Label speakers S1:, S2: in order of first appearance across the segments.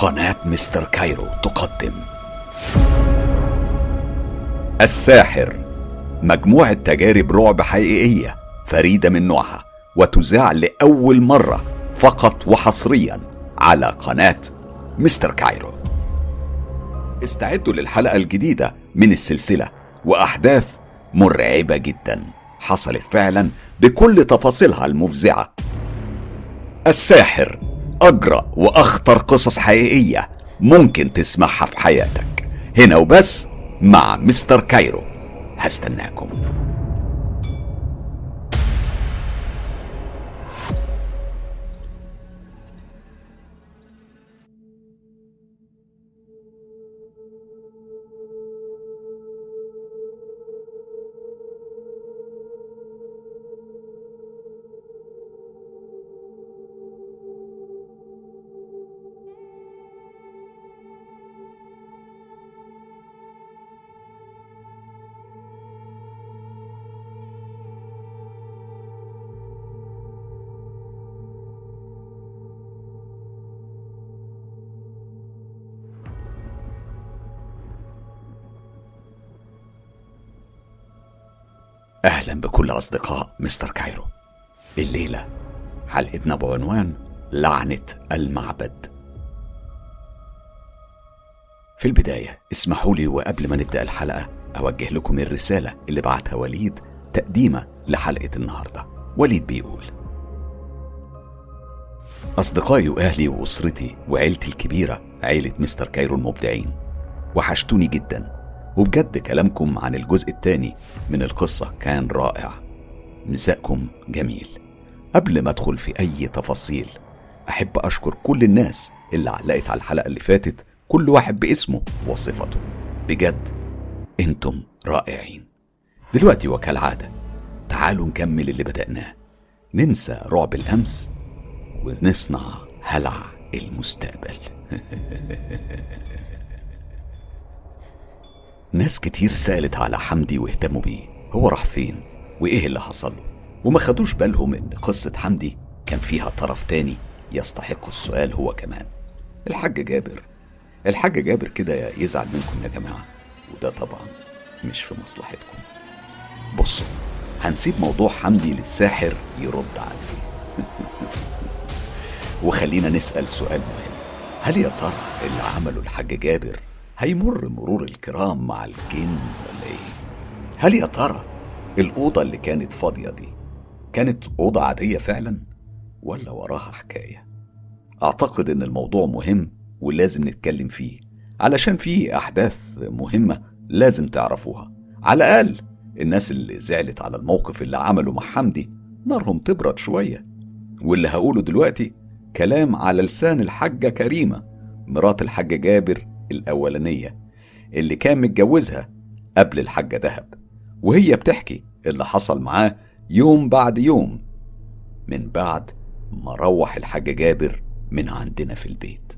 S1: قناة مستر كايرو تقدم الساحر مجموعة تجارب رعب حقيقية فريدة من نوعها وتذاع لأول مرة فقط وحصريا على قناة مستر كايرو استعدوا للحلقة الجديدة من السلسلة وأحداث مرعبة جدا حصلت فعلا بكل تفاصيلها المفزعة الساحر أجرأ وأخطر قصص حقيقية ممكن تسمعها في حياتك هنا وبس مع مستر كايرو هستناكم أهلا بكل أصدقاء مستر كايرو الليلة حلقتنا بعنوان لعنة المعبد في البداية اسمحوا لي وقبل ما نبدأ الحلقة أوجه لكم الرسالة اللي بعتها وليد تقديمة لحلقة النهاردة وليد بيقول أصدقائي وأهلي وأسرتي وعيلتي الكبيرة عيلة مستر كايرو المبدعين وحشتوني جدا وبجد كلامكم عن الجزء الثاني من القصة كان رائع مساءكم جميل قبل ما ادخل في اي تفاصيل احب اشكر كل الناس اللي علقت على الحلقة اللي فاتت كل واحد باسمه وصفته بجد انتم رائعين دلوقتي وكالعادة تعالوا نكمل اللي بدأناه ننسى رعب الأمس ونصنع هلع المستقبل ناس كتير سألت على حمدي واهتموا بيه هو راح فين وايه اللي حصل له وما خدوش بالهم ان قصة حمدي كان فيها طرف تاني يستحق السؤال هو كمان الحاج جابر الحاج جابر كده يزعل منكم يا جماعة وده طبعا مش في مصلحتكم بصوا هنسيب موضوع حمدي للساحر يرد عليه وخلينا نسأل سؤال مهم هل يا ترى اللي عمله الحاج جابر هيمر مرور الكرام مع الجن ولا ايه هل يا ترى الأوضة اللي كانت فاضية دي كانت أوضة عادية فعلا ولا وراها حكاية أعتقد إن الموضوع مهم ولازم نتكلم فيه علشان فيه أحداث مهمة لازم تعرفوها على الأقل الناس اللي زعلت على الموقف اللي عمله مع حمدي نارهم تبرد شوية واللي هقوله دلوقتي كلام على لسان الحاجة كريمة مرات الحاج جابر الأولانية اللي كان متجوزها قبل الحاجة دهب وهي بتحكي اللي حصل معاه يوم بعد يوم من بعد ما روح الحاج جابر من عندنا في البيت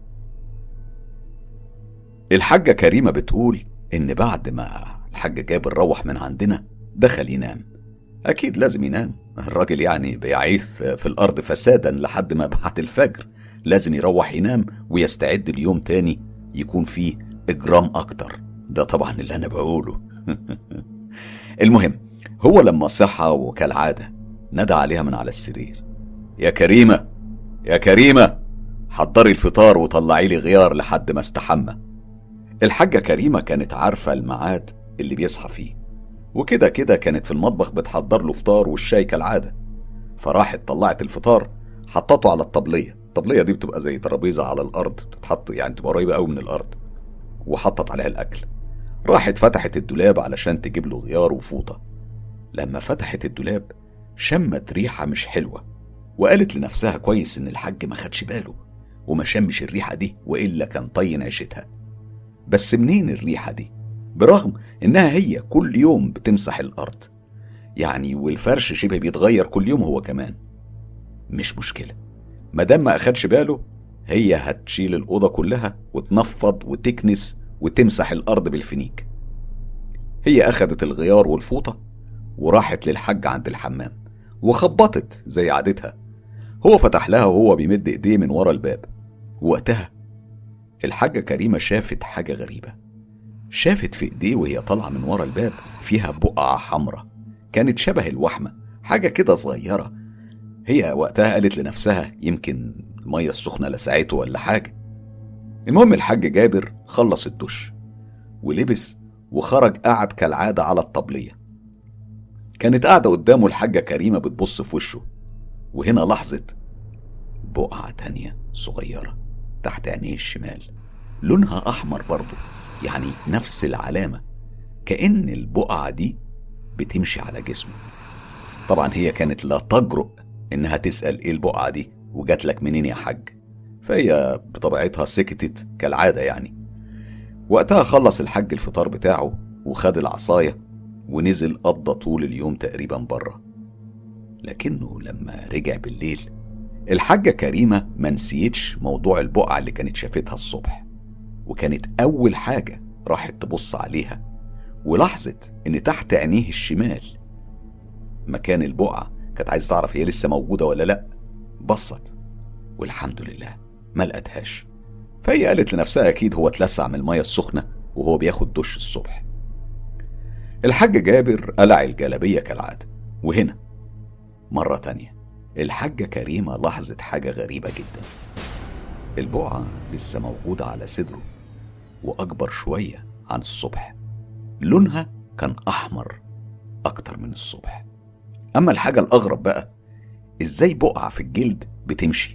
S1: الحاجة كريمة بتقول إن بعد ما الحاج جابر روح من عندنا دخل ينام أكيد لازم ينام الراجل يعني بيعيث في الأرض فسادا لحد ما بعد الفجر لازم يروح ينام ويستعد اليوم تاني يكون فيه إجرام أكتر ده طبعا اللي أنا بقوله المهم هو لما صحى وكالعادة ندى عليها من على السرير يا كريمة يا كريمة حضري الفطار وطلعي لي غيار لحد ما استحمى الحاجة كريمة كانت عارفة الميعاد اللي بيصحى فيه وكده كده كانت في المطبخ بتحضر له فطار والشاي كالعادة فراحت طلعت الفطار حطته على الطبلية الطبلية دي بتبقى زي ترابيزة على الأرض بتتحط يعني تبقى قريبة قوي من الأرض وحطت عليها الأكل راحت فتحت الدولاب علشان تجيب له غيار وفوطة لما فتحت الدولاب شمت ريحة مش حلوة وقالت لنفسها كويس إن الحاج ما خدش باله وما شمش الريحة دي وإلا كان طين عيشتها بس منين الريحة دي؟ برغم إنها هي كل يوم بتمسح الأرض يعني والفرش شبه بيتغير كل يوم هو كمان مش مشكلة مادام ما أخدش باله هي هتشيل الأوضة كلها وتنفض وتكنس وتمسح الأرض بالفينيك هي أخدت الغيار والفوطة وراحت للحج عند الحمام وخبطت زي عادتها هو فتح لها وهو بيمد ايديه من ورا الباب وقتها الحاجة كريمة شافت حاجة غريبة شافت في ايديه وهي طالعة من ورا الباب فيها بقعة حمراء كانت شبه الوحمة حاجة كده صغيرة هي وقتها قالت لنفسها يمكن المية السخنة لسعته ولا حاجة المهم الحاج جابر خلص الدش ولبس وخرج قعد كالعادة على الطبلية كانت قاعدة قدامه الحاجة كريمة بتبص في وشه وهنا لحظة بقعة تانية صغيرة تحت عينيه الشمال لونها أحمر برضه يعني نفس العلامة كأن البقعة دي بتمشي على جسمه طبعا هي كانت لا تجرؤ إنها تسأل إيه البقعة دي وجات لك منين يا حاج فهي بطبيعتها سكتت كالعادة يعني وقتها خلص الحاج الفطار بتاعه وخد العصاية ونزل قضى طول اليوم تقريبا بره لكنه لما رجع بالليل الحاجة كريمة ما نسيتش موضوع البقعة اللي كانت شافتها الصبح وكانت أول حاجة راحت تبص عليها ولاحظت إن تحت عينيه الشمال مكان البقعة كانت عايزة تعرف هي لسه موجودة ولا لأ بصت والحمد لله ما لقتهاش فهي قالت لنفسها أكيد هو اتلسع من المية السخنة وهو بياخد دش الصبح الحاج جابر قلع الجلابية كالعادة وهنا مرة تانية الحاجة كريمة لاحظت حاجة غريبة جدا البقعة لسه موجودة على صدره وأكبر شوية عن الصبح لونها كان أحمر أكتر من الصبح أما الحاجة الأغرب بقى إزاي بقعة في الجلد بتمشي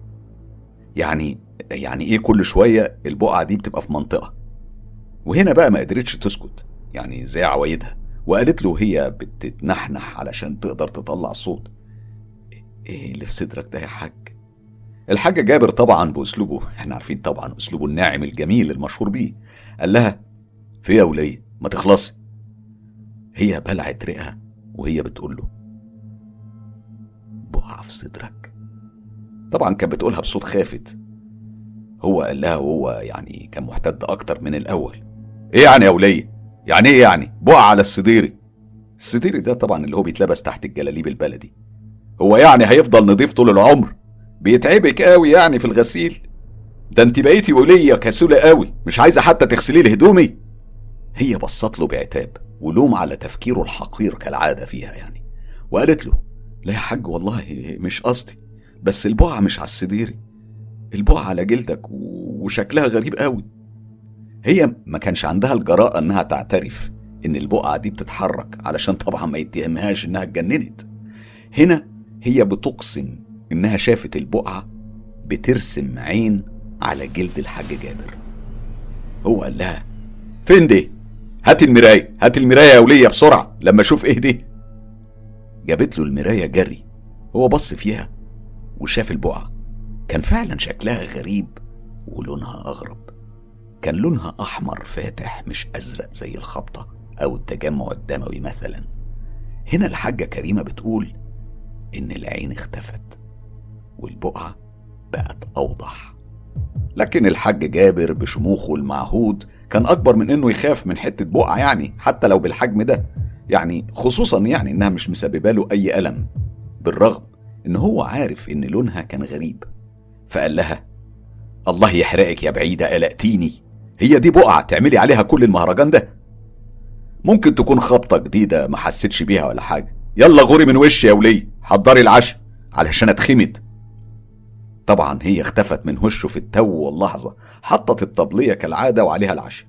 S1: يعني يعني إيه كل شوية البقعة دي بتبقى في منطقة وهنا بقى ما قدرتش تسكت يعني زي عوايدها وقالت له هي بتتنحنح علشان تقدر تطلع صوت ايه اللي في صدرك ده يا حاج الحاج جابر طبعا باسلوبه احنا عارفين طبعا اسلوبه الناعم الجميل المشهور بيه قال لها في يا وليه ما تخلصي هي بلعت رئها وهي بتقول له بقع في صدرك طبعا كانت بتقولها بصوت خافت هو قال لها وهو يعني كان محتد اكتر من الاول ايه يعني يا وليه يعني ايه يعني بقع على السديري السديري ده طبعا اللي هو بيتلبس تحت الجلاليب البلدي هو يعني هيفضل نضيف طول العمر بيتعبك قوي يعني في الغسيل ده انت بقيتي ولية كسولة قوي مش عايزة حتى تغسلي لي هدومي هي بصت له بعتاب ولوم على تفكيره الحقير كالعادة فيها يعني وقالت له لا يا حاج والله مش قصدي بس البقعة مش على السديري البقعة على جلدك وشكلها غريب قوي هي ما كانش عندها الجراءة انها تعترف ان البقعة دي بتتحرك علشان طبعا ما يتهمهاش انها اتجننت هنا هي بتقسم انها شافت البقعة بترسم عين على جلد الحاج جابر هو قال لها فين دي هات المراية هات المراية يا ولية بسرعة لما اشوف ايه دي جابت له المراية جري هو بص فيها وشاف البقعة كان فعلا شكلها غريب ولونها أغرب كان لونها أحمر فاتح مش أزرق زي الخبطة أو التجمع الدموي مثلا هنا الحاجة كريمة بتقول إن العين اختفت والبقعة بقت أوضح لكن الحاج جابر بشموخه المعهود كان أكبر من إنه يخاف من حتة بقعة يعني حتى لو بالحجم ده يعني خصوصا يعني إنها مش مسببة له أي ألم بالرغم إن هو عارف إن لونها كان غريب فقال لها الله يحرقك يا بعيدة قلقتيني هي دي بقعة تعملي عليها كل المهرجان ده ممكن تكون خبطة جديدة ما حسيتش بيها ولا حاجة يلا غوري من وشي يا ولي حضري العشاء علشان اتخمد طبعا هي اختفت من وشه في التو واللحظة حطت الطبلية كالعادة وعليها العشاء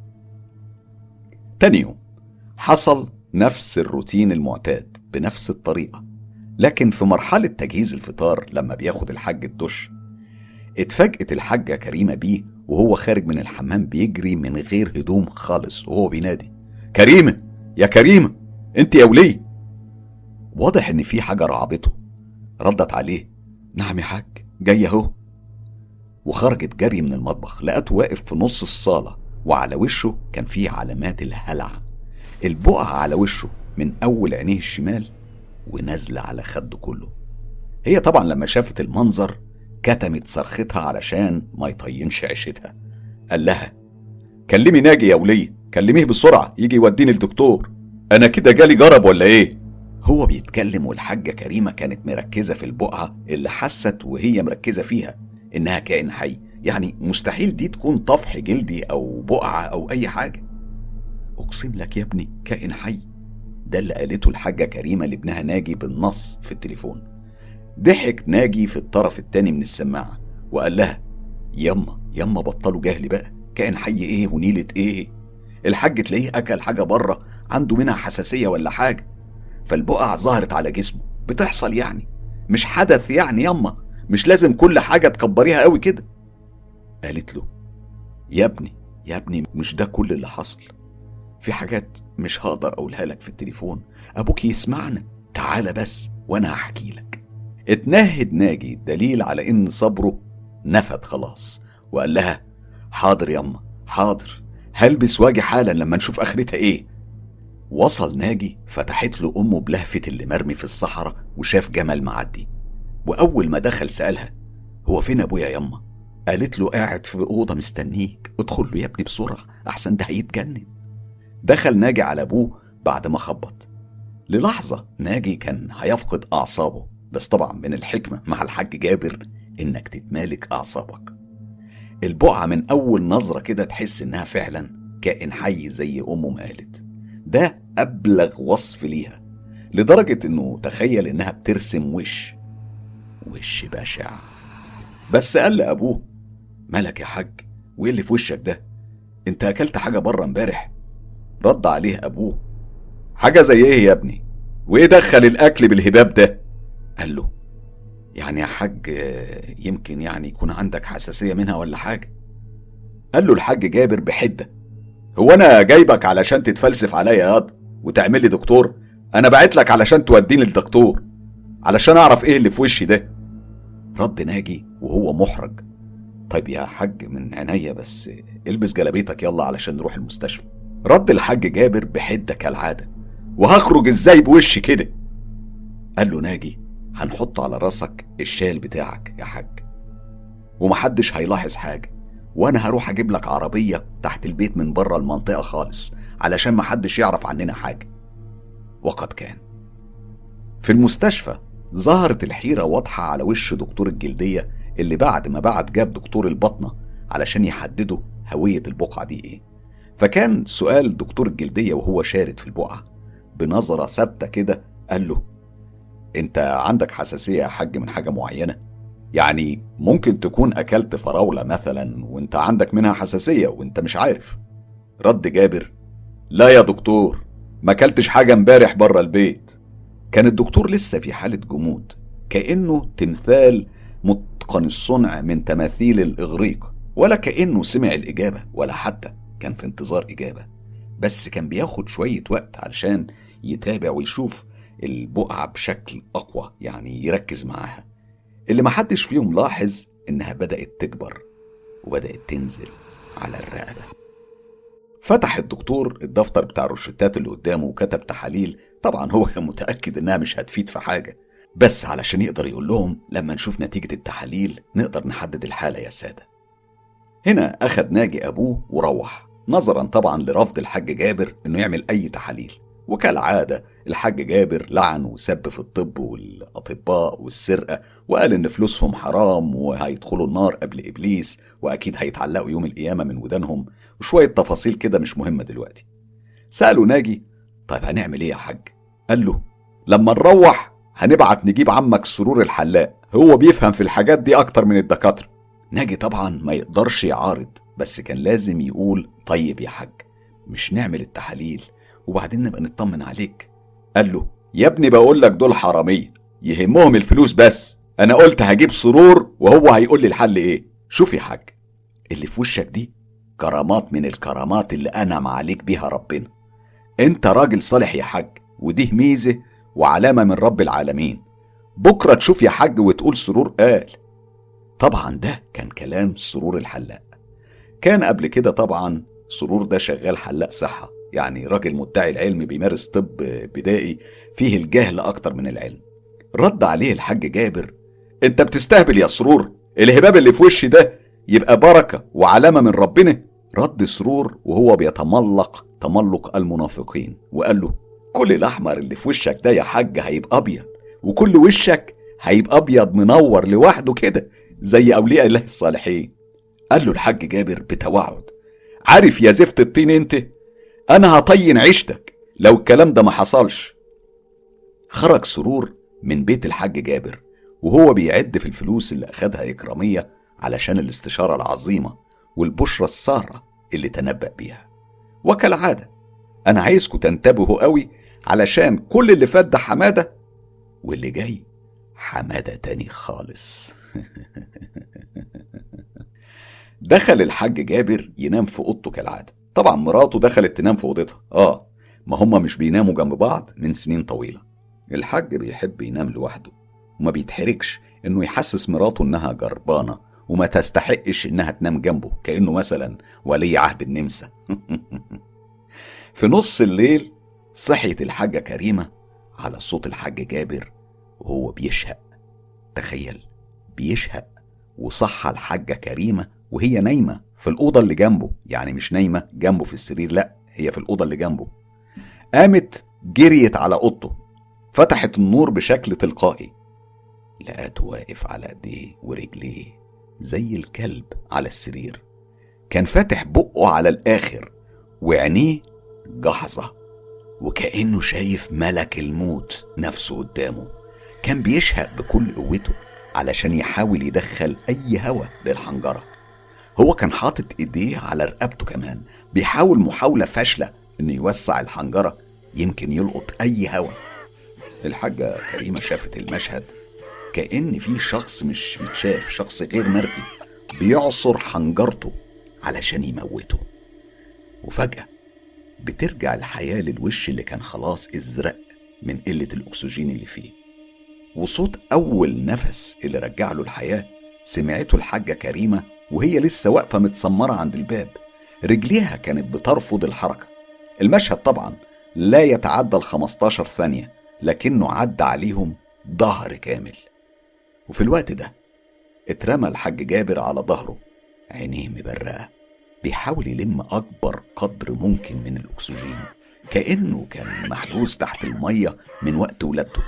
S1: تاني يوم حصل نفس الروتين المعتاد بنفس الطريقة لكن في مرحلة تجهيز الفطار لما بياخد الحاج الدش اتفاجئت الحاجة كريمة بيه وهو خارج من الحمام بيجري من غير هدوم خالص وهو بينادي كريمة يا كريمة انت يا ولي واضح ان في حاجة رعبته ردت عليه نعم يا حاج جاي اهو وخرجت جري من المطبخ لقته واقف في نص الصالة وعلى وشه كان فيه علامات الهلع البقعة على وشه من أول عينيه الشمال ونازلة على خده كله هي طبعا لما شافت المنظر كتمت صرختها علشان ما يطينش عيشتها قال لها كلمي ناجي يا ولية كلميه بسرعة يجي يوديني الدكتور أنا كده جالي جرب ولا إيه؟ هو بيتكلم والحاجة كريمة كانت مركزة في البقعة اللي حست وهي مركزة فيها إنها كائن حي يعني مستحيل دي تكون طفح جلدي او بقعه او اي حاجه اقسم لك يا ابني كائن حي ده اللي قالته الحاجه كريمه لابنها ناجي بالنص في التليفون ضحك ناجي في الطرف التاني من السماعه وقال لها يما يما بطلوا جهل بقى كائن حي ايه ونيله ايه الحاج تلاقيه اكل حاجه بره عنده منها حساسيه ولا حاجه فالبقع ظهرت على جسمه بتحصل يعني مش حدث يعني يما مش لازم كل حاجه تكبريها قوي كده قالت له يا ابني يا ابني مش ده كل اللي حصل في حاجات مش هقدر اقولها لك في التليفون ابوك يسمعنا تعال بس وانا هحكي لك اتنهد ناجي دليل على ان صبره نفد خلاص وقال لها حاضر يما حاضر هلبس واجي حالا لما نشوف اخرتها ايه وصل ناجي فتحت له امه بلهفه اللي مرمي في الصحراء وشاف جمل معدي واول ما دخل سالها هو فين ابويا يما قالت له قاعد في اوضه مستنيك ادخل له يا ابني بسرعه احسن ده هيتجنن دخل ناجي على ابوه بعد ما خبط للحظه ناجي كان هيفقد اعصابه بس طبعا من الحكمه مع الحاج جابر انك تتمالك اعصابك البقعه من اول نظره كده تحس انها فعلا كائن حي زي امه ما قالت ده ابلغ وصف ليها لدرجه انه تخيل انها بترسم وش وش بشع بس قال لابوه مالك يا حاج وايه اللي في وشك ده انت اكلت حاجه بره امبارح رد عليه ابوه حاجه زي ايه يا ابني وايه دخل الاكل بالهباب ده قال له يعني يا حاج يمكن يعني يكون عندك حساسيه منها ولا حاجه قال له الحاج جابر بحده هو انا جايبك علشان تتفلسف عليا ياض وتعمل لي دكتور انا بعت لك علشان توديني للدكتور علشان اعرف ايه اللي في وشي ده رد ناجي وهو محرج طيب يا حاج من عينيا بس البس جلابيتك يلا علشان نروح المستشفى رد الحاج جابر بحده كالعاده وهخرج ازاي بوشي كده قال له ناجي هنحط على راسك الشال بتاعك يا حاج ومحدش هيلاحظ حاجه وانا هروح اجيب لك عربيه تحت البيت من بره المنطقه خالص علشان محدش يعرف عننا حاجه وقد كان في المستشفى ظهرت الحيره واضحه على وش دكتور الجلديه اللي بعد ما بعد جاب دكتور البطنه علشان يحددوا هويه البقعه دي ايه فكان سؤال دكتور الجلديه وهو شارد في البقعه بنظره ثابته كده قال له انت عندك حساسيه يا حاج من حاجه معينه يعني ممكن تكون اكلت فراوله مثلا وانت عندك منها حساسيه وانت مش عارف رد جابر لا يا دكتور ما اكلتش حاجه امبارح بره البيت كان الدكتور لسه في حاله جمود كانه تمثال متقن الصنع من تماثيل الاغريق ولا كانه سمع الاجابه ولا حتى كان في انتظار اجابه بس كان بياخد شويه وقت علشان يتابع ويشوف البقعة بشكل أقوى يعني يركز معاها اللي محدش فيهم لاحظ إنها بدأت تكبر وبدأت تنزل على الرقبة فتح الدكتور الدفتر بتاع الروشتات اللي قدامه وكتب تحاليل طبعا هو كان متأكد إنها مش هتفيد في حاجة بس علشان يقدر يقول لهم لما نشوف نتيجة التحاليل نقدر نحدد الحالة يا سادة هنا أخد ناجي أبوه وروح نظرا طبعا لرفض الحاج جابر إنه يعمل أي تحاليل وكالعادة الحاج جابر لعن وسب في الطب والأطباء والسرقة وقال إن فلوسهم حرام وهيدخلوا النار قبل إبليس وأكيد هيتعلقوا يوم القيامة من ودانهم وشوية تفاصيل كده مش مهمة دلوقتي سألوا ناجي طيب هنعمل إيه يا حاج؟ قال له لما نروح هنبعت نجيب عمك سرور الحلاق هو بيفهم في الحاجات دي أكتر من الدكاترة ناجي طبعا ما يقدرش يعارض بس كان لازم يقول طيب يا حاج مش نعمل التحاليل وبعدين نبقى نطمن عليك قال له يا ابني بقول لك دول حراميه يهمهم الفلوس بس انا قلت هجيب سرور وهو هيقول لي الحل ايه شوف يا حاج اللي في وشك دي كرامات من الكرامات اللي انعم عليك بيها ربنا انت راجل صالح يا حاج ودي ميزه وعلامه من رب العالمين بكره تشوف يا حاج وتقول سرور قال طبعا ده كان كلام سرور الحلاق كان قبل كده طبعا سرور ده شغال حلاق صحه يعني راجل مدعي العلم بيمارس طب بدائي فيه الجهل أكتر من العلم رد عليه الحاج جابر انت بتستهبل يا سرور الهباب اللي في وشي ده يبقى بركة وعلامة من ربنا رد سرور وهو بيتملق تملق المنافقين وقال له كل الأحمر اللي في وشك ده يا حاج هيبقى أبيض وكل وشك هيبقى أبيض منور لوحده كده زي أولياء الله الصالحين قال له الحاج جابر بتوعد عارف يا زفت الطين انت انا هطين عيشتك لو الكلام ده ما حصلش خرج سرور من بيت الحاج جابر وهو بيعد في الفلوس اللي أخدها إكرامية علشان الاستشارة العظيمة والبشرة السارة اللي تنبأ بيها وكالعادة أنا عايزكم تنتبهوا قوي علشان كل اللي فات ده حمادة واللي جاي حمادة تاني خالص دخل الحاج جابر ينام في اوضته كالعاده طبعا مراته دخلت تنام في اوضتها اه ما هما مش بيناموا جنب بعض من سنين طويله الحاج بيحب ينام لوحده وما بيتحركش انه يحسس مراته انها جربانه وما تستحقش انها تنام جنبه كانه مثلا ولي عهد النمسا في نص الليل صحيت الحاجة كريمة على صوت الحاج جابر وهو بيشهق تخيل بيشهق وصحى الحاجة كريمة وهي نايمة في الأوضة اللي جنبه يعني مش نايمة جنبه في السرير لأ هي في الأوضة اللي جنبه قامت جريت على أوضته فتحت النور بشكل تلقائي لقاته واقف على ايديه ورجليه زي الكلب على السرير كان فاتح بقه على الآخر وعينيه جحظة وكأنه شايف ملك الموت نفسه قدامه كان بيشهق بكل قوته علشان يحاول يدخل أي هوا للحنجرة هو كان حاطط ايديه على رقبته كمان بيحاول محاولة فاشلة انه يوسع الحنجرة يمكن يلقط اي هوا الحاجة كريمة شافت المشهد كأن في شخص مش متشاف شخص غير مرئي بيعصر حنجرته علشان يموته وفجأة بترجع الحياة للوش اللي كان خلاص ازرق من قلة الأكسجين اللي فيه وصوت أول نفس اللي رجع له الحياة سمعته الحاجة كريمة وهي لسه واقفة متسمرة عند الباب رجليها كانت بترفض الحركة المشهد طبعا لا يتعدى ال 15 ثانية لكنه عدى عليهم ظهر كامل وفي الوقت ده اترمى الحاج جابر على ظهره عينيه مبرقة بيحاول يلم أكبر قدر ممكن من الأكسجين كأنه كان محبوس تحت المية من وقت ولادته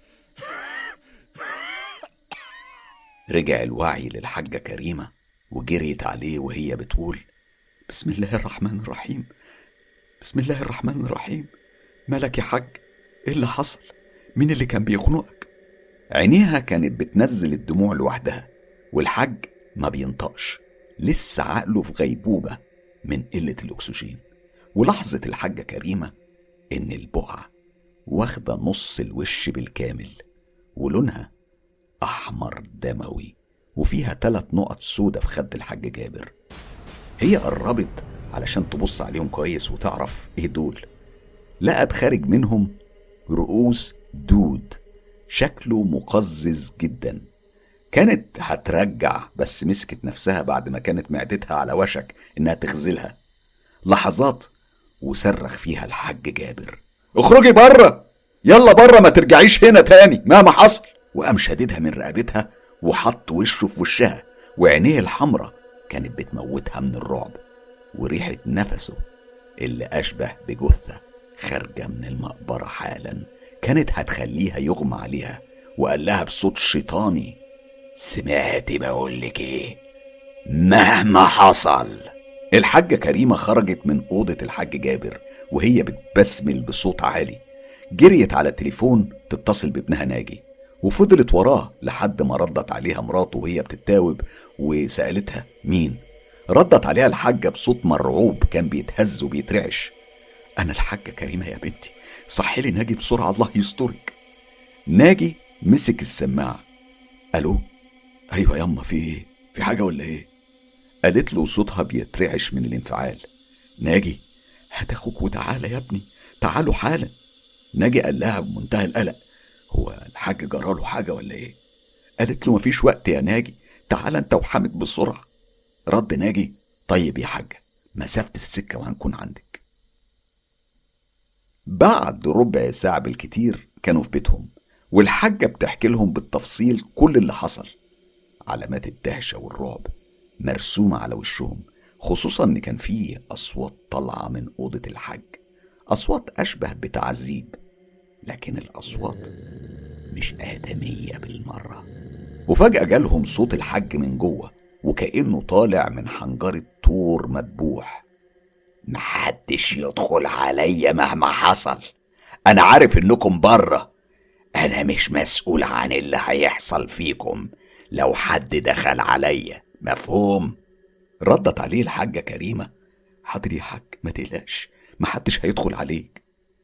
S1: رجع الوعي للحاجة كريمة وجريت عليه وهي بتقول بسم الله الرحمن الرحيم بسم الله الرحمن الرحيم مالك يا حاج ايه اللي حصل مين اللي كان بيخنقك عينيها كانت بتنزل الدموع لوحدها والحاج ما بينطقش لسه عقله في غيبوبة من قلة الأكسجين ولحظة الحاجة كريمة إن البقعة واخدة نص الوش بالكامل ولونها أحمر دموي وفيها تلات نقط سودة في خد الحاج جابر هي قربت علشان تبص عليهم كويس وتعرف ايه دول لقت خارج منهم رؤوس دود شكله مقزز جدا كانت هترجع بس مسكت نفسها بعد ما كانت معدتها على وشك انها تخزلها لحظات وصرخ فيها الحاج جابر اخرجي بره يلا بره ما ترجعيش هنا تاني مهما حصل وقام شددها من رقبتها وحط وشه في وشها وعينيه الحمرة كانت بتموتها من الرعب وريحة نفسه اللي أشبه بجثة خارجة من المقبرة حالا كانت هتخليها يغمى عليها وقال لها بصوت شيطاني سمعت بقولك ايه مهما حصل الحاجة كريمة خرجت من أوضة الحاج جابر وهي بتبسمل بصوت عالي جريت على التليفون تتصل بابنها ناجي وفضلت وراه لحد ما ردت عليها مراته وهي بتتاوب وسألتها مين ردت عليها الحاجة بصوت مرعوب كان بيتهز وبيترعش أنا الحاجة كريمة يا بنتي صحي لي ناجي بسرعة الله يسترك ناجي مسك السماعة ألو أيوة ياما في إيه في حاجة ولا إيه قالت له صوتها بيترعش من الانفعال ناجي هات أخوك وتعالى يا ابني تعالوا حالا ناجي قال لها بمنتهى القلق هو الحاج جراله حاجة ولا إيه قالت له مفيش وقت يا ناجي تعالى أنت وحامد بسرعة رد ناجي طيب يا حاجة مسافة السكة وهنكون عندك بعد ربع ساعة بالكتير كانوا في بيتهم والحاجة بتحكي لهم بالتفصيل كل اللي حصل علامات الدهشة والرعب مرسومة على وشهم خصوصا إن كان فيه أصوات طالعة من أوضة الحاج أصوات أشبه بتعذيب لكن الأصوات مش آدمية بالمرة وفجأة جالهم صوت الحاج من جوه وكأنه طالع من حنجرة طور مدبوح محدش يدخل عليا مهما حصل أنا عارف إنكم بره أنا مش مسؤول عن اللي هيحصل فيكم لو حد دخل عليا مفهوم؟ ردت عليه الحاجة كريمة حاضر يا حاج ما تقلقش محدش هيدخل عليك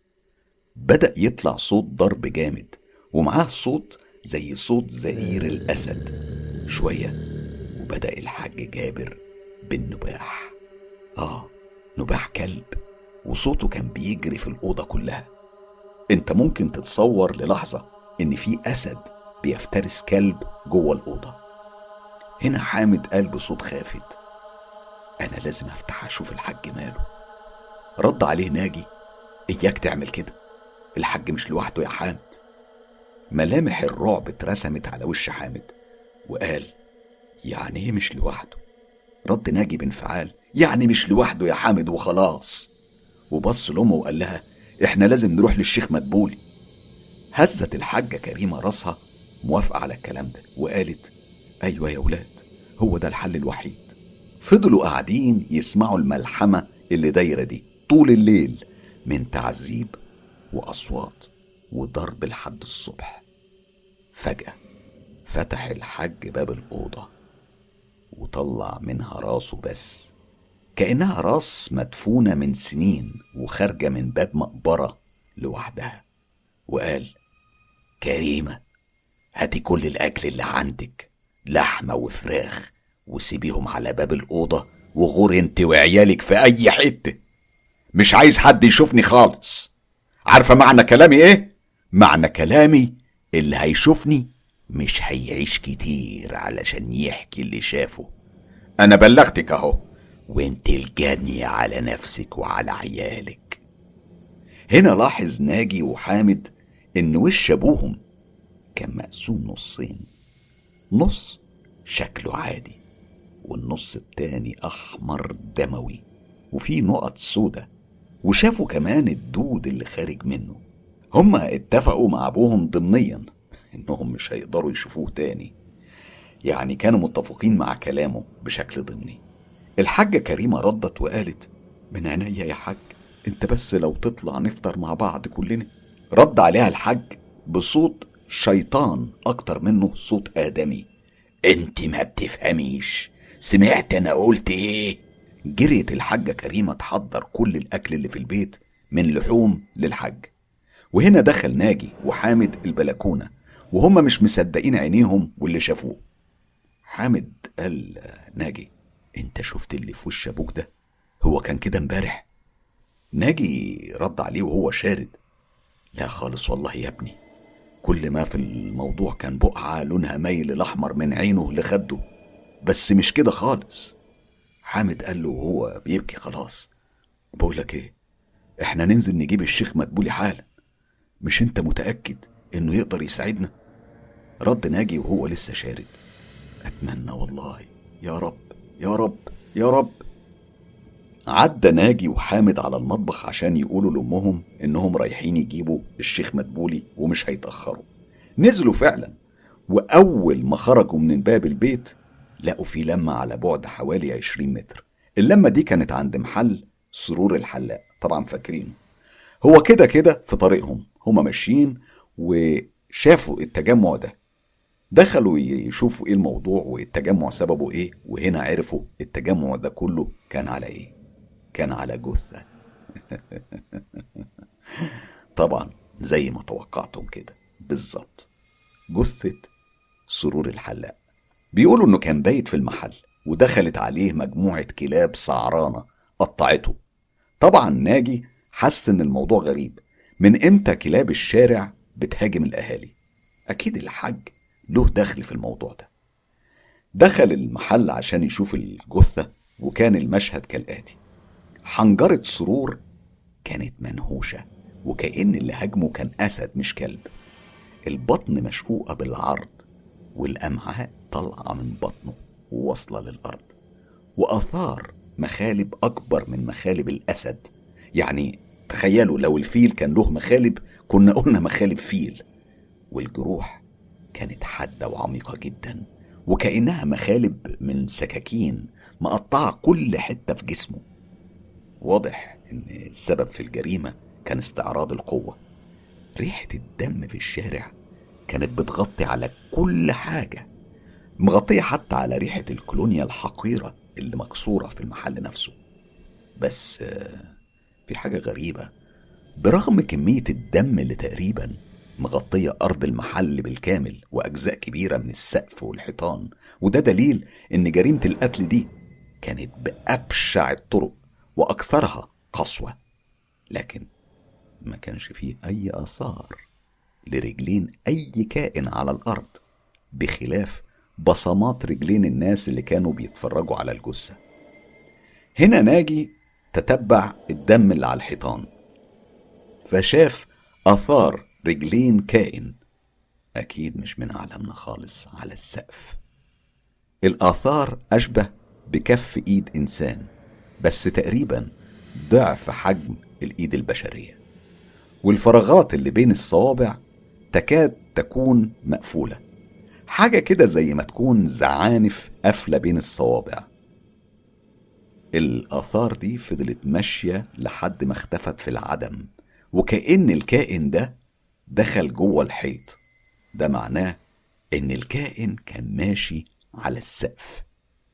S1: بدأ يطلع صوت ضرب جامد ومعاه صوت زي صوت زئير الأسد شوية وبدأ الحاج جابر بالنباح آه نباح كلب وصوته كان بيجري في الأوضة كلها انت ممكن تتصور للحظة ان في أسد بيفترس كلب جوه الأوضة هنا حامد قال بصوت خافت أنا لازم أفتح أشوف الحاج ماله رد عليه ناجي إياك تعمل كده الحاج مش لوحده يا حامد ملامح الرعب اترسمت على وش حامد وقال يعني ايه مش لوحده رد ناجي بانفعال يعني مش لوحده يا حامد وخلاص وبص لامه وقال لها احنا لازم نروح للشيخ مدبولي هزت الحاجه كريمه راسها موافقه على الكلام ده وقالت ايوه يا ولاد هو ده الحل الوحيد فضلوا قاعدين يسمعوا الملحمه اللي دايره دي طول الليل من تعذيب واصوات وضرب لحد الصبح فجاه فتح الحاج باب الاوضه وطلع منها راسه بس كانها راس مدفونه من سنين وخارجه من باب مقبره لوحدها وقال كريمه هاتي كل الاكل اللي عندك لحمه وفراخ وسيبيهم على باب الاوضه وغور انت وعيالك في اي حته مش عايز حد يشوفني خالص عارفه معنى كلامي ايه معنى كلامي اللي هيشوفني مش هيعيش كتير علشان يحكي اللي شافه انا بلغتك اهو وانت الجني على نفسك وعلى عيالك هنا لاحظ ناجي وحامد ان وش ابوهم كان مقسوم نصين نص شكله عادي والنص التاني احمر دموي وفيه نقط سودة وشافوا كمان الدود اللي خارج منه هما اتفقوا مع ابوهم ضمنيا انهم مش هيقدروا يشوفوه تاني يعني كانوا متفقين مع كلامه بشكل ضمني الحاجة كريمة ردت وقالت من عينيا يا حاج انت بس لو تطلع نفطر مع بعض كلنا رد عليها الحاج بصوت شيطان اكتر منه صوت ادمي انت ما بتفهميش سمعت انا قلت ايه جريت الحاجة كريمة تحضر كل الاكل اللي في البيت من لحوم للحاج وهنا دخل ناجي وحامد البلكونة وهم مش مصدقين عينيهم واللي شافوه حامد قال ناجي انت شفت اللي في وش ابوك ده هو كان كده امبارح ناجي رد عليه وهو شارد لا خالص والله يا ابني كل ما في الموضوع كان بقعة لونها مايل الأحمر من عينه لخده بس مش كده خالص حامد قال له وهو بيبكي خلاص بقول لك ايه احنا ننزل نجيب الشيخ مدبولي حالا مش انت متأكد انه يقدر يساعدنا رد ناجي وهو لسه شارد اتمنى والله يا رب يا رب يا رب عدى ناجي وحامد على المطبخ عشان يقولوا لأمهم إنهم رايحين يجيبوا الشيخ مدبولي ومش هيتأخروا نزلوا فعلا وأول ما خرجوا من باب البيت لقوا في لمة على بعد حوالي عشرين متر اللمة دي كانت عند محل سرور الحلاق طبعا فاكرينه هو كده كده في طريقهم هما ماشيين وشافوا التجمع ده دخلوا يشوفوا ايه الموضوع والتجمع سببه ايه وهنا عرفوا التجمع ده كله كان على ايه كان على جثة طبعا زي ما توقعتم كده بالظبط جثة سرور الحلاق بيقولوا انه كان بايت في المحل ودخلت عليه مجموعة كلاب سعرانة قطعته طبعا ناجي حس ان الموضوع غريب من امتى كلاب الشارع بتهاجم الاهالي اكيد الحاج له دخل في الموضوع ده دخل المحل عشان يشوف الجثة وكان المشهد كالآتي حنجرة سرور كانت منهوشة وكأن اللي هاجمه كان أسد مش كلب البطن مشقوقة بالعرض والأمعاء طالعة من بطنه وواصلة للأرض وآثار مخالب أكبر من مخالب الأسد يعني تخيلوا لو الفيل كان له مخالب كنا قلنا مخالب فيل والجروح كانت حادة وعميقة جدا وكأنها مخالب من سكاكين مقطعة كل حتة في جسمه واضح إن السبب في الجريمة كان استعراض القوة ريحة الدم في الشارع كانت بتغطي على كل حاجة مغطية حتى على ريحة الكولونيا الحقيرة اللي مكسورة في المحل نفسه بس في حاجة غريبة برغم كمية الدم اللي تقريبا مغطية أرض المحل بالكامل وأجزاء كبيرة من السقف والحيطان وده دليل إن جريمة القتل دي كانت بأبشع الطرق وأكثرها قسوة لكن ما كانش فيه أي آثار لرجلين أي كائن على الأرض بخلاف بصمات رجلين الناس اللي كانوا بيتفرجوا على الجثة هنا ناجي تتبع الدم اللي على الحيطان فشاف آثار رجلين كائن أكيد مش من عالمنا خالص على السقف الآثار أشبه بكف إيد إنسان بس تقريبا ضعف حجم الإيد البشرية والفراغات اللي بين الصوابع تكاد تكون مقفولة حاجة كده زي ما تكون زعانف قافلة بين الصوابع الآثار دي فضلت ماشية لحد ما اختفت في العدم وكأن الكائن ده دخل جوه الحيط ده معناه إن الكائن كان ماشي على السقف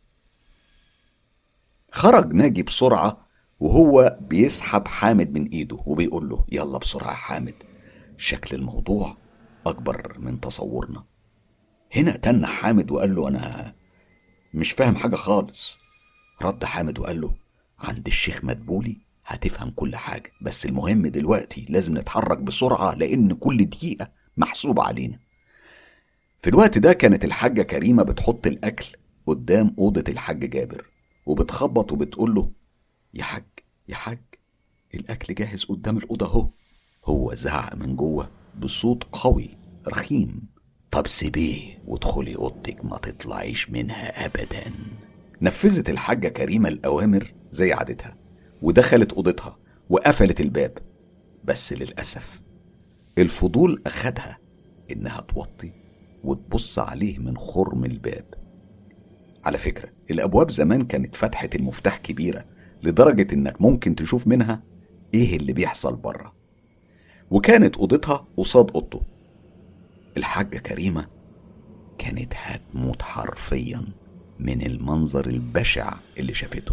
S1: خرج ناجي بسرعة وهو بيسحب حامد من ايده وبيقول له يلا بسرعة حامد شكل الموضوع أكبر من تصورنا هنا تن حامد وقال له أنا مش فاهم حاجة خالص رد حامد وقال له عند الشيخ مدبولي هتفهم كل حاجة بس المهم دلوقتي لازم نتحرك بسرعة لأن كل دقيقة محسوبة علينا في الوقت ده كانت الحاجة كريمة بتحط الأكل قدام أوضة الحاج جابر وبتخبط وبتقول له يا حاج يا حاج الأكل جاهز قدام الأوضة أهو هو زعق من جوه بصوت قوي رخيم طب سيبيه وادخلي أوضتك ما تطلعيش منها أبدا نفذت الحاجة كريمة الأوامر زي عادتها ودخلت أوضتها وقفلت الباب بس للأسف الفضول أخدها إنها توطي وتبص عليه من خرم الباب على فكرة الأبواب زمان كانت فتحة المفتاح كبيرة لدرجة إنك ممكن تشوف منها إيه اللي بيحصل بره وكانت أوضتها قصاد أوضته الحاجة كريمة كانت هتموت حرفيا من المنظر البشع اللي شافته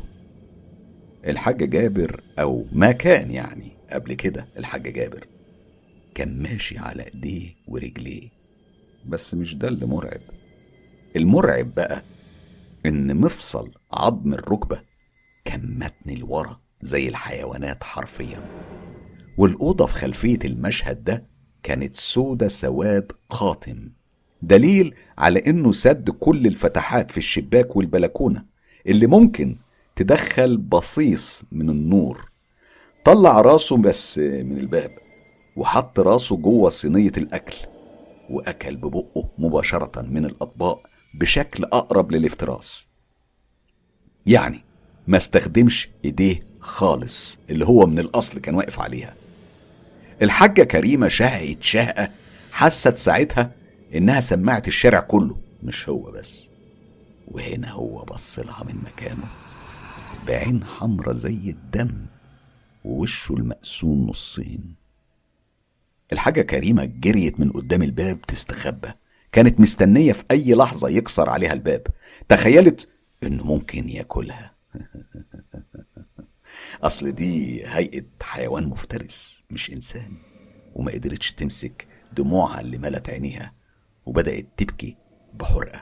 S1: الحاج جابر أو ما كان يعني قبل كده الحاج جابر كان ماشي على ايديه ورجليه بس مش ده اللي مرعب المرعب بقى ان مفصل عظم الركبة كان متن لورا زي الحيوانات حرفيا والأوضة في خلفية المشهد ده كانت سودة سواد قاتم دليل على انه سد كل الفتحات في الشباك والبلكونة اللي ممكن تدخل بصيص من النور طلع راسه بس من الباب وحط راسه جوه صينية الأكل وأكل ببقه مباشرة من الأطباق بشكل أقرب للافتراس يعني ما استخدمش إيديه خالص اللي هو من الأصل كان واقف عليها الحاجة كريمة شهقت شهقة حست ساعتها إنها سمعت الشارع كله مش هو بس وهنا هو بص لها من مكانه بعين حمرة زي الدم ووشه المقسوم نصين الحاجة كريمة جريت من قدام الباب تستخبى كانت مستنية في أي لحظة يكسر عليها الباب تخيلت إنه ممكن ياكلها أصل دي هيئة حيوان مفترس مش إنسان وما قدرتش تمسك دموعها اللي ملت عينيها وبدأت تبكي بحرقة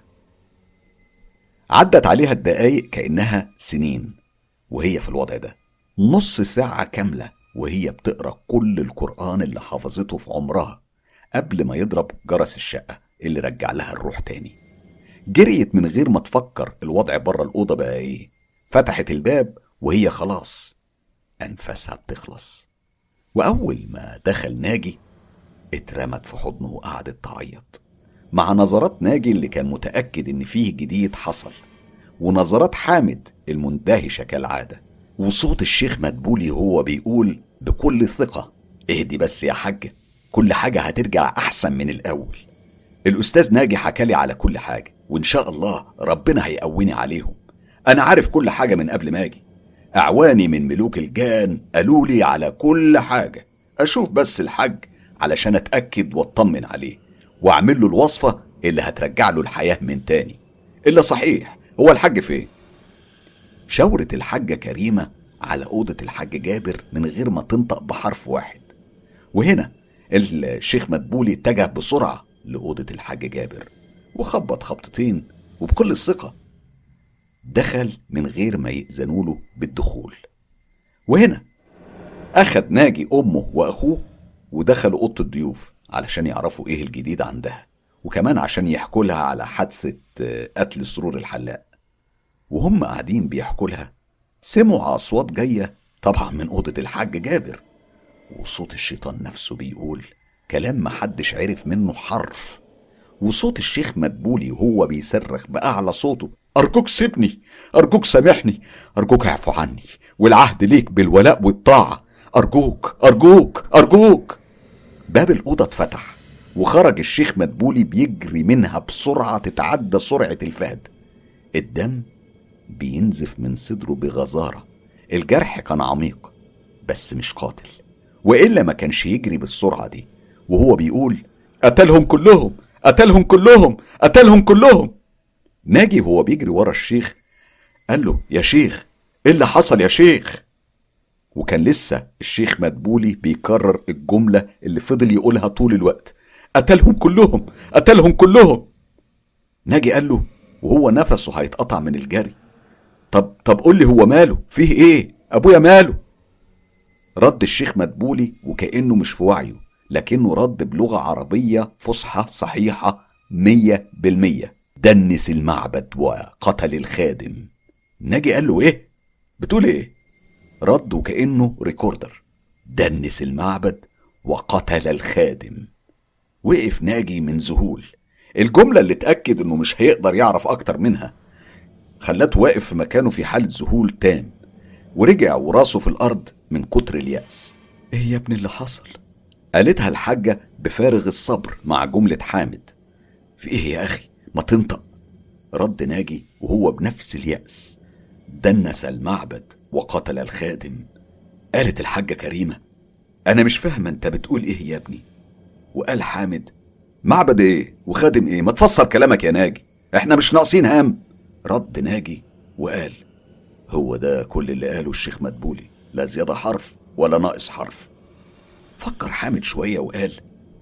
S1: عدت عليها الدقايق كأنها سنين وهي في الوضع ده نص ساعة كاملة وهي بتقرا كل القرآن اللي حفظته في عمرها قبل ما يضرب جرس الشقة اللي رجع لها الروح تاني جريت من غير ما تفكر الوضع بره الأوضة بقى إيه فتحت الباب وهي خلاص أنفاسها بتخلص وأول ما دخل ناجي اترمت في حضنه وقعدت تعيط مع نظرات ناجي اللي كان متأكد إن فيه جديد حصل ونظرات حامد المندهشة كالعادة وصوت الشيخ مدبولي هو بيقول بكل ثقة اهدي بس يا حاج كل حاجة هترجع أحسن من الأول الأستاذ ناجي حكالي على كل حاجة وإن شاء الله ربنا هيقويني عليهم أنا عارف كل حاجة من قبل ما أجي أعواني من ملوك الجان قالوا لي على كل حاجة أشوف بس الحج علشان أتأكد وأطمن عليه وأعمل له الوصفة اللي هترجع له الحياة من تاني إلا صحيح هو الحج فين؟ شاورت الحاجة كريمة على أوضة الحاج جابر من غير ما تنطق بحرف واحد وهنا الشيخ مدبولي اتجه بسرعة لأوضة الحاج جابر وخبط خبطتين وبكل ثقة دخل من غير ما يأذنوا له بالدخول وهنا أخد ناجي أمه وأخوه ودخلوا أوضة الضيوف علشان يعرفوا إيه الجديد عندها وكمان عشان يحكوا لها على حادثة قتل سرور الحلاق وهم قاعدين بيحكوا لها سمعوا أصوات جاية طبعا من أوضة الحاج جابر وصوت الشيطان نفسه بيقول كلام محدش عرف منه حرف وصوت الشيخ مدبولي وهو بيصرخ بأعلى صوته أرجوك سيبني أرجوك سامحني أرجوك اعفو عني والعهد ليك بالولاء والطاعة أرجوك أرجوك أرجوك باب الأوضة اتفتح وخرج الشيخ مدبولي بيجري منها بسرعة تتعدى سرعة الفهد الدم بينزف من صدره بغزارة الجرح كان عميق بس مش قاتل وإلا ما كانش يجري بالسرعة دي وهو بيقول قتلهم كلهم قتلهم كلهم قتلهم كلهم ناجي وهو بيجري ورا الشيخ قال له يا شيخ ايه اللي حصل يا شيخ وكان لسه الشيخ مدبولي بيكرر الجملة اللي فضل يقولها طول الوقت قتلهم كلهم قتلهم كلهم ناجي قال له وهو نفسه هيتقطع من الجري طب طب قول لي هو ماله فيه ايه ابويا ماله رد الشيخ مدبولي وكأنه مش في وعيه لكنه رد بلغة عربية فصحى صحيحة مية بالمية دنس المعبد وقتل الخادم ناجي قال له ايه بتقول ايه رد وكأنه ريكوردر دنس المعبد وقتل الخادم وقف ناجي من ذهول الجملة اللي اتأكد انه مش هيقدر يعرف اكتر منها خلته واقف في مكانه في حالة ذهول تام ورجع وراسه في الأرض من كتر اليأس ايه يا ابني اللي حصل قالتها الحاجة بفارغ الصبر مع جملة حامد في ايه يا اخي ما تنطق رد ناجي وهو بنفس اليأس دنس المعبد وقتل الخادم قالت الحاجة كريمة أنا مش فاهمة أنت بتقول إيه يا ابني وقال حامد معبد إيه وخادم إيه ما تفسر كلامك يا ناجي إحنا مش ناقصين هم رد ناجي وقال هو ده كل اللي قاله الشيخ مدبولي لا زيادة حرف ولا ناقص حرف فكر حامد شوية وقال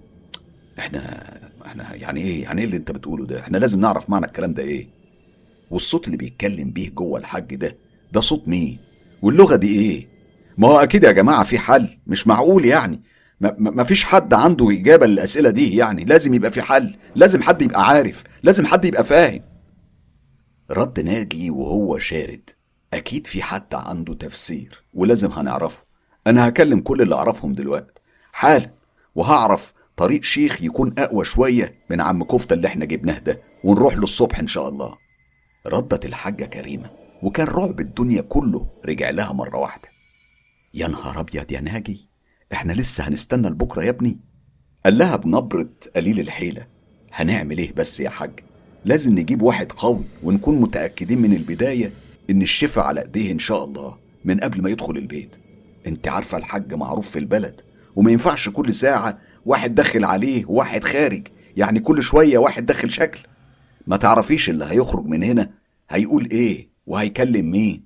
S1: احنا احنا يعني ايه يعني ايه اللي انت بتقوله ده احنا لازم نعرف معنى الكلام ده ايه والصوت اللي بيتكلم بيه جوه الحج ده ده صوت مين واللغة دي ايه ما هو اكيد يا جماعة في حل مش معقول يعني ما, ما فيش حد عنده إجابة للأسئلة دي يعني لازم يبقى في حل لازم حد يبقى عارف لازم حد يبقى فاهم رد ناجي وهو شارد أكيد في حد عنده تفسير ولازم هنعرفه أنا هكلم كل اللي أعرفهم دلوقتي حالا وهعرف طريق شيخ يكون أقوى شوية من عم كفتة اللي احنا جبناه ده ونروح له الصبح إن شاء الله ردت الحاجة كريمة وكان رعب الدنيا كله رجع لها مرة واحدة يا نهار أبيض يا ناجي احنا لسه هنستنى لبكرة يا ابني قال لها بنبرة قليل الحيلة هنعمل ايه بس يا حاج لازم نجيب واحد قوي ونكون متأكدين من البداية إن الشفاء على إيديه إن شاء الله من قبل ما يدخل البيت أنت عارفة الحاج معروف في البلد وما ينفعش كل ساعة واحد داخل عليه وواحد خارج يعني كل شوية واحد داخل شكل ما تعرفيش اللي هيخرج من هنا هيقول ايه وهيكلم مين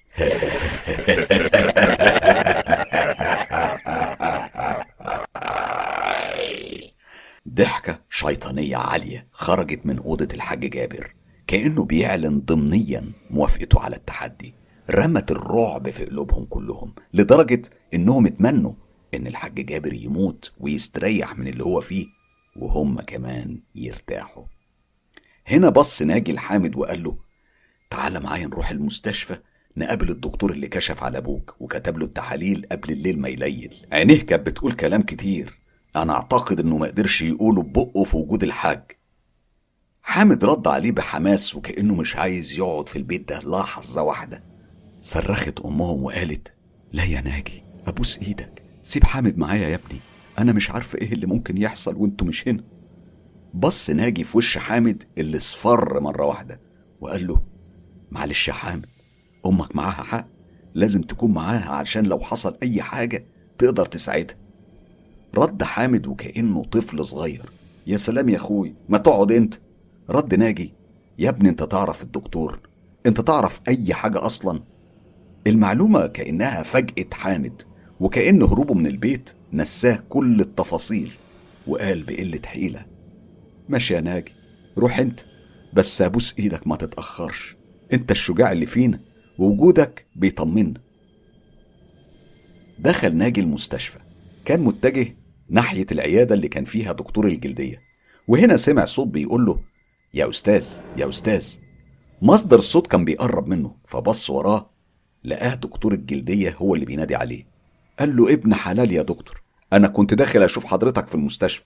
S1: ضحكة شيطانية عالية خرجت من أوضة الحاج جابر كأنه بيعلن ضمنيا موافقته على التحدي رمت الرعب في قلوبهم كلهم لدرجة إنهم اتمنوا إن الحاج جابر يموت ويستريح من اللي هو فيه وهم كمان يرتاحوا هنا بص ناجي الحامد وقال له تعالى معايا نروح المستشفى نقابل الدكتور اللي كشف على ابوك وكتب له التحاليل قبل الليل ما يليل عينيه كانت بتقول كلام كتير انا اعتقد انه ما قدرش يقوله ببقه في وجود الحاج حامد رد عليه بحماس وكانه مش عايز يقعد في البيت ده لحظه واحده صرخت امهم وقالت لا يا ناجي ابوس ايدك سيب حامد معايا يا ابني انا مش عارفه ايه اللي ممكن يحصل وانتوا مش هنا بص ناجي في وش حامد اللي اصفر مرة واحدة وقال له معلش يا حامد أمك معاها حق لازم تكون معاها عشان لو حصل أي حاجة تقدر تساعدها رد حامد وكأنه طفل صغير يا سلام يا أخوي ما تقعد أنت رد ناجي يا ابني أنت تعرف الدكتور أنت تعرف أي حاجة أصلا المعلومة كأنها فجأة حامد وكأن هروبه من البيت نساه كل التفاصيل وقال بقلة حيلة ماشي يا ناجي روح انت بس ابوس ايدك ما تتأخرش انت الشجاع اللي فينا ووجودك بيطمنا دخل ناجي المستشفى كان متجه ناحية العيادة اللي كان فيها دكتور الجلدية وهنا سمع صوت بيقول له يا أستاذ يا أستاذ مصدر الصوت كان بيقرب منه فبص وراه لقاه دكتور الجلدية هو اللي بينادي عليه قال له ابن حلال يا دكتور أنا كنت داخل أشوف حضرتك في المستشفى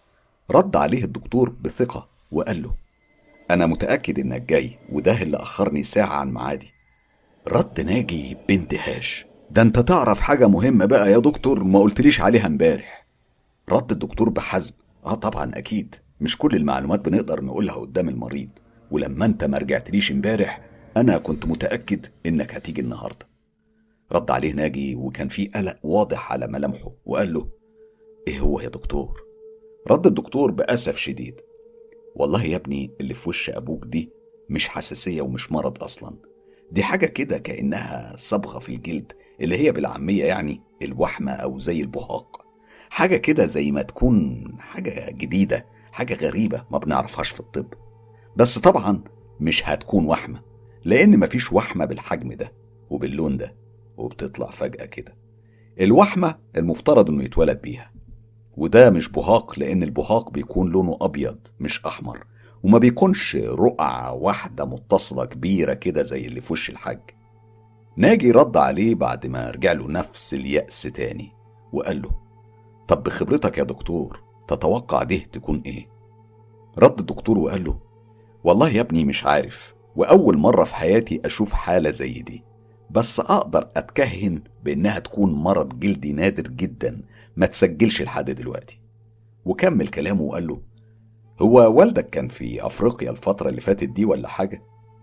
S1: رد عليه الدكتور بثقة وقال له أنا متأكد إنك جاي وده اللي أخرني ساعة عن معادي رد ناجي باندهاش ده انت تعرف حاجة مهمة بقى يا دكتور ما قلتليش عليها امبارح رد الدكتور بحزم اه طبعا اكيد مش كل المعلومات بنقدر نقولها قدام المريض ولما انت ما رجعتليش امبارح انا كنت متأكد انك هتيجي النهاردة رد عليه ناجي وكان في قلق واضح على ملامحه وقال له ايه هو يا دكتور رد الدكتور بأسف شديد والله يا ابني اللي في وش ابوك دي مش حساسية ومش مرض اصلا دي حاجة كده كأنها صبغة في الجلد اللي هي بالعامية يعني الوحمة أو زي البهاق حاجة كده زي ما تكون حاجة جديدة حاجة غريبة ما بنعرفهاش في الطب بس طبعا مش هتكون وحمة لأن مفيش وحمة بالحجم ده وباللون ده وبتطلع فجأة كده الوحمة المفترض إنه يتولد بيها وده مش بهاق لأن البهاق بيكون لونه أبيض مش أحمر وما بيكونش رقعة واحدة متصلة كبيرة كده زي اللي في وش الحاج ناجي رد عليه بعد ما رجع له نفس اليأس تاني وقال له طب بخبرتك يا دكتور تتوقع ده تكون ايه رد الدكتور وقال له والله يا ابني مش عارف وأول مرة في حياتي أشوف حالة زي دي بس أقدر أتكهن بإنها تكون مرض جلدي نادر جدا ما تسجلش لحد دلوقتي وكمل كلامه وقال له هو والدك كان في أفريقيا الفترة اللي فاتت دي ولا حاجة؟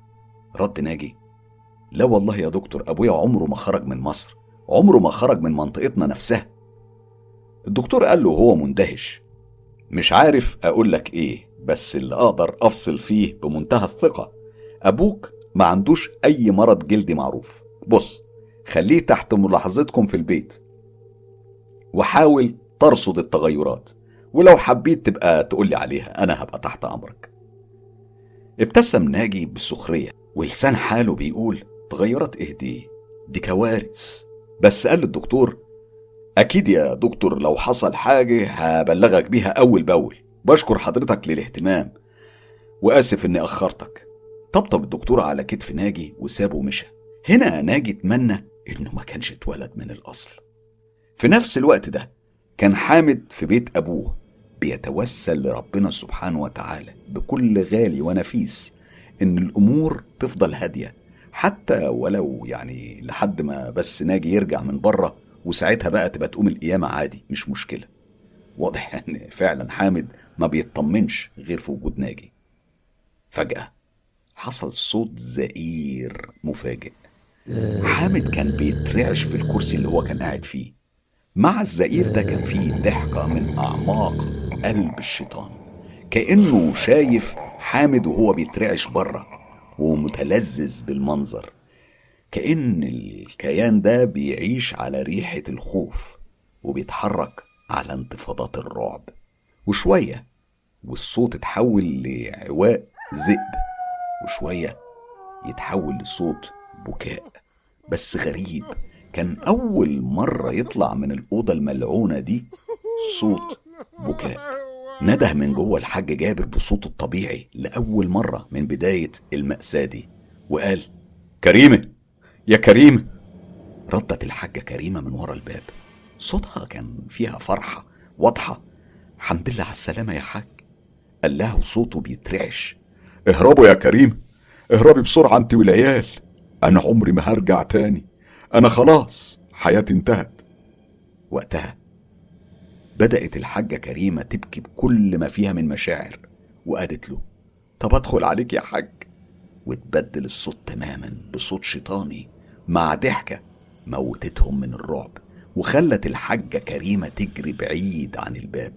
S1: رد ناجي لا والله يا دكتور أبويا عمره ما خرج من مصر عمره ما خرج من منطقتنا نفسها الدكتور قال له هو مندهش مش عارف أقول لك إيه بس اللي أقدر أفصل فيه بمنتهى الثقة أبوك ما عندوش أي مرض جلدي معروف بص خليه تحت ملاحظتكم في البيت وحاول ترصد التغيرات ولو حبيت تبقى تقولي عليها أنا هبقى تحت أمرك ابتسم ناجي بسخرية ولسان حاله بيقول تغيرات ايه دي دي كوارث بس قال الدكتور أكيد يا دكتور لو حصل حاجة هبلغك بيها أول بأول بشكر حضرتك للاهتمام وآسف إني أخرتك طبطب الدكتور على كتف ناجي وسابه ومشى هنا ناجي اتمنى إنه ما كانش اتولد من الأصل في نفس الوقت ده كان حامد في بيت أبوه بيتوسل لربنا سبحانه وتعالى بكل غالي ونفيس إن الأمور تفضل هادية حتى ولو يعني لحد ما بس ناجي يرجع من بره وساعتها بقى تبقى تقوم القيامة عادي مش مشكلة واضح ان فعلا حامد ما بيطمنش غير في وجود ناجي فجأة حصل صوت زئير مفاجئ حامد كان بيترعش في الكرسي اللي هو كان قاعد فيه مع الزئير ده كان فيه ضحكة من أعماق قلب الشيطان كأنه شايف حامد وهو بيترعش بره ومتلذذ بالمنظر كأن الكيان ده بيعيش على ريحة الخوف وبيتحرك على انتفاضات الرعب وشوية والصوت اتحول لعواء ذئب وشوية يتحول لصوت بكاء بس غريب كان أول مرة يطلع من الأوضة الملعونة دي صوت بكاء نده من جوه الحاج جابر بصوته الطبيعي لأول مرة من بداية المأساة دي وقال كريمة يا كريمة ردت الحاجة كريمة من ورا الباب صوتها كان فيها فرحة واضحة الحمد لله على السلامة يا حاج قال لها وصوته بيترعش اهربوا يا كريم اهربي بسرعة انت والعيال انا عمري ما هرجع تاني انا خلاص حياتي انتهت وقتها بدأت الحاجة كريمة تبكي بكل ما فيها من مشاعر وقالت له طب ادخل عليك يا حاج وتبدل الصوت تماما بصوت شيطاني مع ضحكة موتتهم من الرعب وخلت الحاجة كريمة تجري بعيد عن الباب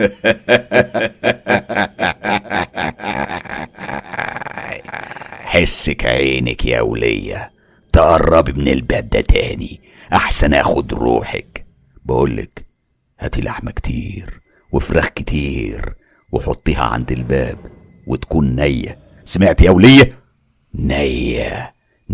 S2: حسك عينك يا ولية تقرب من الباب ده تاني أحسن أخد روحك بقولك هاتي لحمة كتير وفراخ كتير وحطيها عند الباب وتكون نية سمعت يا ولية؟ نية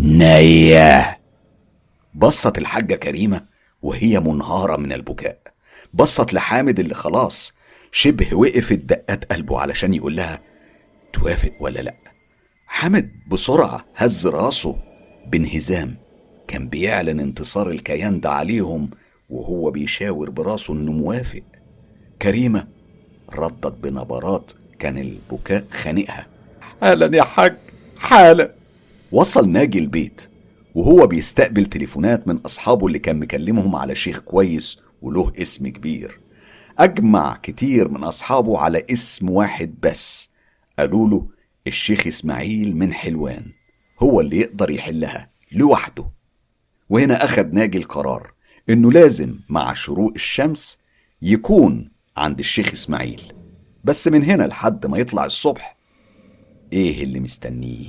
S2: نية
S1: بصت الحاجة كريمة وهي منهارة من البكاء بصت لحامد اللي خلاص شبه وقفت دقات قلبه علشان يقول لها توافق ولا لأ حامد بسرعة هز راسه بانهزام كان بيعلن انتصار الكيان ده عليهم وهو بيشاور براسه انه موافق كريمة ردت بنبرات كان البكاء خانقها حالا يا حاج حالا وصل ناجي البيت وهو بيستقبل تليفونات من أصحابه اللي كان مكلمهم على شيخ كويس وله اسم كبير أجمع كتير من أصحابه على اسم واحد بس قالوا له الشيخ إسماعيل من حلوان هو اللي يقدر يحلها لوحده وهنا أخد ناجي القرار إنه لازم مع شروق الشمس يكون عند الشيخ إسماعيل بس من هنا لحد ما يطلع الصبح إيه اللي مستنيه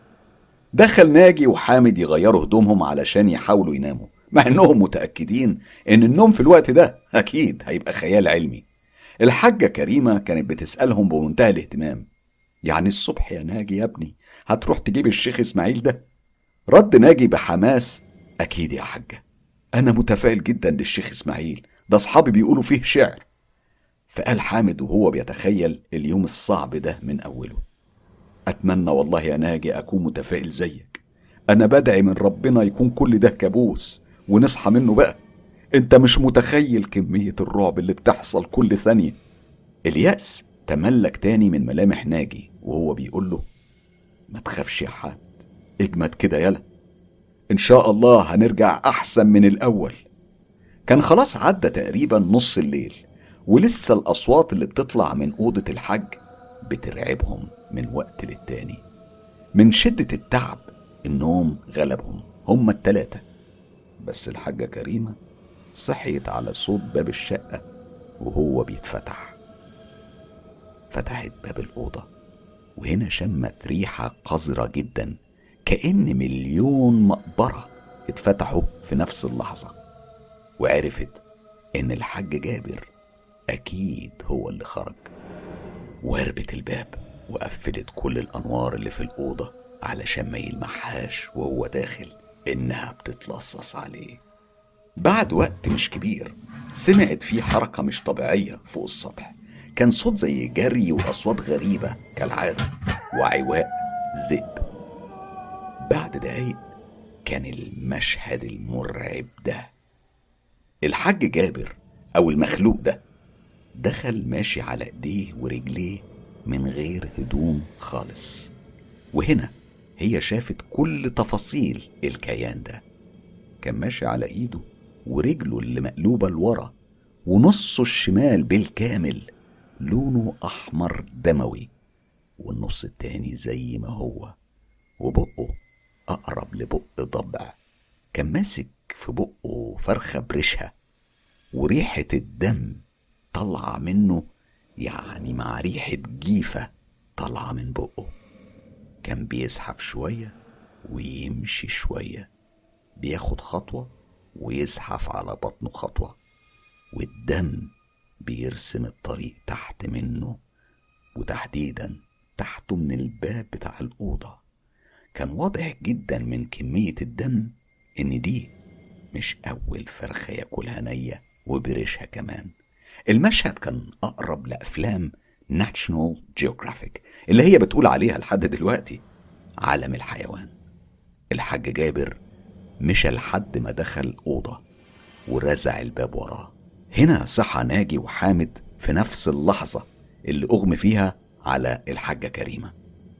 S1: دخل ناجي وحامد يغيروا هدومهم علشان يحاولوا يناموا مع انهم متأكدين ان النوم في الوقت ده اكيد هيبقى خيال علمي الحاجة كريمة كانت بتسألهم بمنتهى الاهتمام يعني الصبح يا ناجي يا ابني هتروح تجيب الشيخ اسماعيل ده رد ناجي بحماس اكيد يا حاجة انا متفائل جدا للشيخ اسماعيل ده اصحابي بيقولوا فيه شعر فقال حامد وهو بيتخيل اليوم الصعب ده من اوله اتمنى والله يا ناجي اكون متفائل زيك انا بدعي من ربنا يكون كل ده كابوس ونصحى منه بقى انت مش متخيل كمية الرعب اللي بتحصل كل ثانية اليأس تملك تاني من ملامح ناجي وهو بيقول له ما تخافش يا حامد اجمد كده يلا ان شاء الله هنرجع احسن من الاول كان خلاص عدى تقريبا نص الليل ولسه الاصوات اللي بتطلع من اوضه الحج بترعبهم من وقت للتاني من شده التعب النوم غلبهم هما التلاته بس الحاجه كريمه صحيت على صوت باب الشقه وهو بيتفتح فتحت باب الاوضه وهنا شمت ريحه قذره جدا كأن مليون مقبرة اتفتحوا في نفس اللحظة وعرفت إن الحاج جابر أكيد هو اللي خرج وهربت الباب وقفلت كل الأنوار اللي في الأوضة علشان ما يلمحهاش وهو داخل إنها بتتلصص عليه بعد وقت مش كبير سمعت فيه حركة مش طبيعية فوق السطح كان صوت زي جري وأصوات غريبة كالعادة وعواء ذئب بعد دقايق كان المشهد المرعب ده الحاج جابر او المخلوق ده دخل ماشي على ايديه ورجليه من غير هدوم خالص وهنا هي شافت كل تفاصيل الكيان ده كان ماشي على ايده ورجله اللي مقلوبه لورا ونصه الشمال بالكامل لونه احمر دموي والنص التاني زي ما هو وبقه أقرب لبق ضبع كان ماسك في بقه فرخة بريشها وريحة الدم طالعة منه يعني مع ريحة جيفة طالعة من بقه كان بيزحف شوية ويمشي شوية بياخد خطوة ويزحف على بطنه خطوة والدم بيرسم الطريق تحت منه وتحديدا تحته من الباب بتاع الأوضة كان واضح جدا من كمية الدم إن دي مش أول فرخة ياكلها نية وبريشها كمان المشهد كان أقرب لأفلام ناشونال جيوغرافيك اللي هي بتقول عليها لحد دلوقتي عالم الحيوان الحاج جابر مشى لحد ما دخل أوضة ورزع الباب وراه هنا صحى ناجي وحامد في نفس اللحظة اللي أغمي فيها على الحاجة كريمة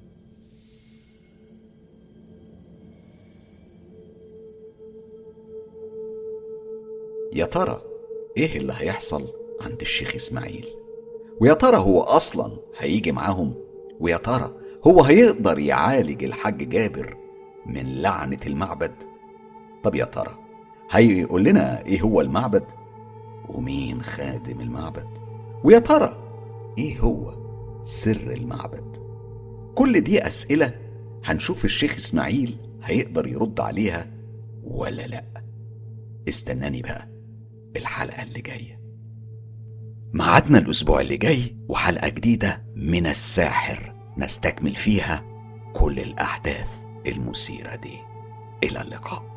S1: يا ترى ايه اللي هيحصل عند الشيخ اسماعيل ويا ترى هو اصلا هيجي معاهم ويا ترى هو هيقدر يعالج الحاج جابر من لعنة المعبد طب يا ترى هيقول لنا ايه هو المعبد ومين خادم المعبد ويا ترى ايه هو سر المعبد كل دي اسئله هنشوف الشيخ اسماعيل هيقدر يرد عليها ولا لا استناني بقى الحلقه اللي جايه ميعادنا الاسبوع اللي جاي وحلقه جديده من الساحر نستكمل فيها كل الاحداث المثيره دي الى اللقاء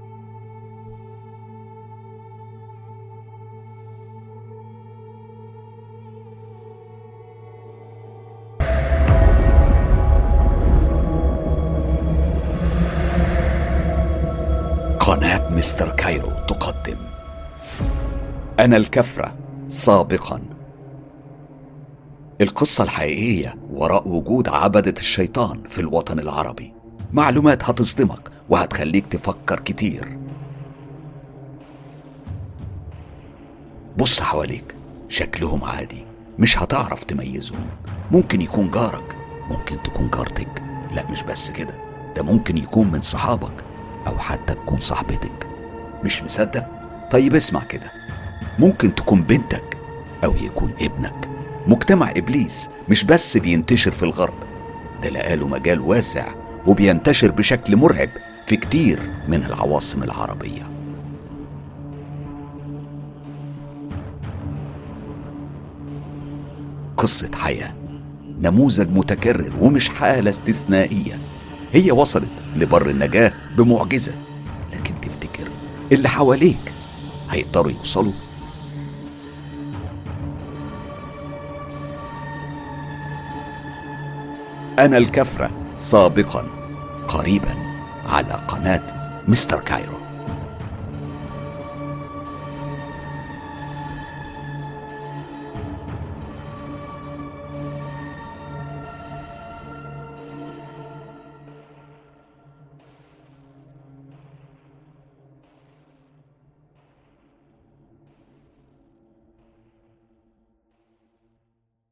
S1: قناة مستر كايرو تقدم أنا الكفرة سابقا القصة الحقيقية وراء وجود عبدة الشيطان في الوطن العربي معلومات هتصدمك وهتخليك تفكر كتير بص حواليك شكلهم عادي مش هتعرف تميزهم ممكن يكون جارك ممكن تكون جارتك لا مش بس كده ده ممكن يكون من صحابك أو حتى تكون صاحبتك مش مصدق؟ طيب اسمع كده ممكن تكون بنتك أو يكون ابنك مجتمع إبليس مش بس بينتشر في الغرب ده لقاله مجال واسع وبينتشر بشكل مرعب في كتير من العواصم العربية قصة حياة نموذج متكرر ومش حالة استثنائية هي وصلت لبر النجاة بمعجزة لكن تفتكر اللي حواليك هيقدروا يوصلوا أنا الكفرة سابقا قريبا على قناة مستر كايرو